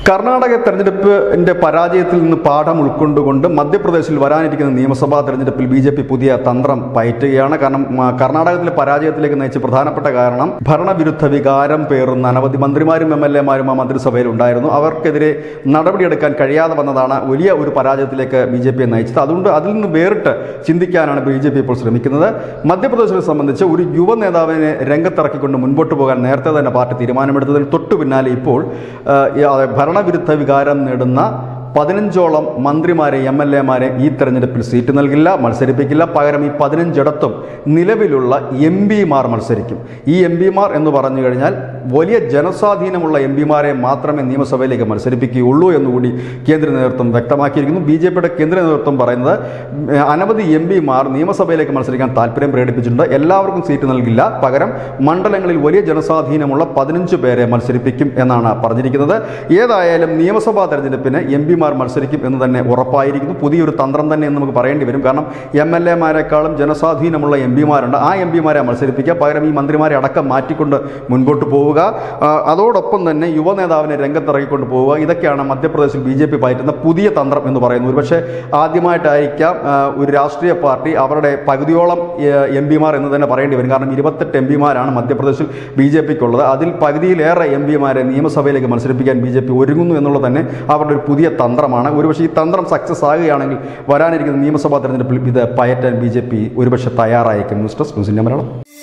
കർണാടക തെരഞ്ഞെടുപ്പിന്റെ പരാജയത്തിൽ നിന്ന് പാഠം ഉൾക്കൊണ്ടുകൊണ്ട് മധ്യപ്രദേശിൽ വരാനിരിക്കുന്ന നിയമസഭാ തെരഞ്ഞെടുപ്പിൽ ബി ജെ പി പുതിയ തന്ത്രം പയറ്റുകയാണ് കാരണം മ, കർണാടകത്തിലെ പരാജയത്തിലേക്ക് നയിച്ച പ്രധാനപ്പെട്ട കാരണം ഭരണവിരുദ്ധ വികാരം പേറുന്ന അനവധി മന്ത്രിമാരും എം എൽ എമാരും ആ മന്ത്രിസഭയിൽ ഉണ്ടായിരുന്നു അവർക്കെതിരെ നടപടിയെടുക്കാൻ കഴിയാതെ വന്നതാണ് വലിയ ഒരു പരാജയത്തിലേക്ക് ബി ജെ പിയെ നയിച്ചത് അതുകൊണ്ട് അതിൽ നിന്ന് വേറിട്ട് ചിന്തിക്കാനാണ് ബി ജെ പി ഇപ്പോൾ ശ്രമിക്കുന്നത് മധ്യപ്രദേശിനെ സംബന്ധിച്ച് ഒരു യുവ നേതാവിനെ രംഗത്തിറക്കിക്കൊണ്ട് മുൻപോട്ട് പോകാൻ നേരത്തെ തന്നെ പാർട്ടി തീരുമാനമെടുത്തതിന് തൊട്ടു പിന്നാലെ ഇപ്പോൾ ആ, ഈ, ആ, ഭരണവിരുദ്ധ വികാരം നേടുന്ന പതിനഞ്ചോളം മന്ത്രിമാരെ എം എൽ എമാരെ ഈ തെരഞ്ഞെടുപ്പിൽ സീറ്റ് നൽകില്ല മത്സരിപ്പിക്കില്ല പകരം ഈ പതിനഞ്ചിടത്തും നിലവിലുള്ള എം പിമാർ മത്സരിക്കും ഈ എം പിമാർ എന്ന് പറഞ്ഞു കഴിഞ്ഞാൽ വലിയ ജനസ്വാധീനമുള്ള എം പിമാരെ മാത്രമേ നിയമസഭയിലേക്ക് മത്സരിപ്പിക്കുകയുള്ളൂ എന്നുകൂടി കേന്ദ്ര നേതൃത്വം വ്യക്തമാക്കിയിരിക്കുന്നു ബി ജെ പിയുടെ കേന്ദ്ര നേതൃത്വം പറയുന്നത് ഉം, അനവധി എം പിമാർ നിയമസഭയിലേക്ക് മത്സരിക്കാൻ താല്പര്യം പ്രകടിപ്പിച്ചിട്ടുണ്ട് എല്ലാവർക്കും സീറ്റ് നൽകില്ല പകരം മണ്ഡലങ്ങളിൽ വലിയ ജനസ്വാധീനമുള്ള പതിനഞ്ച് പേരെ മത്സരിപ്പിക്കും എന്നാണ് പറഞ്ഞിരിക്കുന്നത് ഏതായാലും നിയമസഭാ തെരഞ്ഞെടുപ്പിന് എം പിമാർ മത്സരിക്കും എന്ന് തന്നെ ഉറപ്പായിരിക്കുന്നു പുതിയൊരു തന്ത്രം തന്നെ എന്ന് നമുക്ക് പറയേണ്ടി വരും കാരണം എം എൽ എമാരെക്കാളും ജനസ്വാധീനമുള്ള എം പിമാരുണ്ട് ആ എം പിമാരെ മത്സരിപ്പിക്കുക പകരം ഈ മന്ത്രിമാരെ അടക്കം മാറ്റിക്കൊണ്ട് മുൻപോട്ട് പോവുക ആ, അതോടൊപ്പം തന്നെ യുവ നേതാവിനെ രംഗത്തിറക്കിക്കൊണ്ട് പോവുക ഇതൊക്കെയാണ് മധ്യപ്രദേശിൽ ബി ജെ പി പയറ്റുന്ന പുതിയ തന്ത്രം എന്ന് പറയുന്നത് ഒരുപക്ഷെ ആദ്യമായിട്ടായിരിക്കാം ആ, ഒരു രാഷ്ട്രീയ പാർട്ടി അവരുടെ പകുതിയോളം എം പിമാർ എന്ന് തന്നെ പറയേണ്ടി വരും കാരണം ഇരുപത്തെട്ട് എം പിമാരാണ് മധ്യപ്രദേശിൽ ബി ജെ പിക്കുള്ളത് അതിൽ പകുതിയിലേറെ എം പിമാരെ നിയമസഭയിലേക്ക് മത്സരിപ്പിക്കാൻ ബി ജെ പി ഒരുങ്ങുന്നു എന്നുള്ളത് തന്നെ അവരുടെ ഒരു പുതിയ തന്ത്രമാണ് ഒരുപക്ഷെ ഈ തന്ത്രം സക്സസ് ആകുകയാണെങ്കിൽ വരാനിരിക്കുന്ന നിയമസഭാ തെരഞ്ഞെടുപ്പിൽ ഇത് പയറ്റാൻ ബി ജെ പി ഒരുപക്ഷെ തയ്യാറായേക്കും ന്യൂസ് ഡെസ്ക് ന്യൂസിൻ്റെ മലയാളം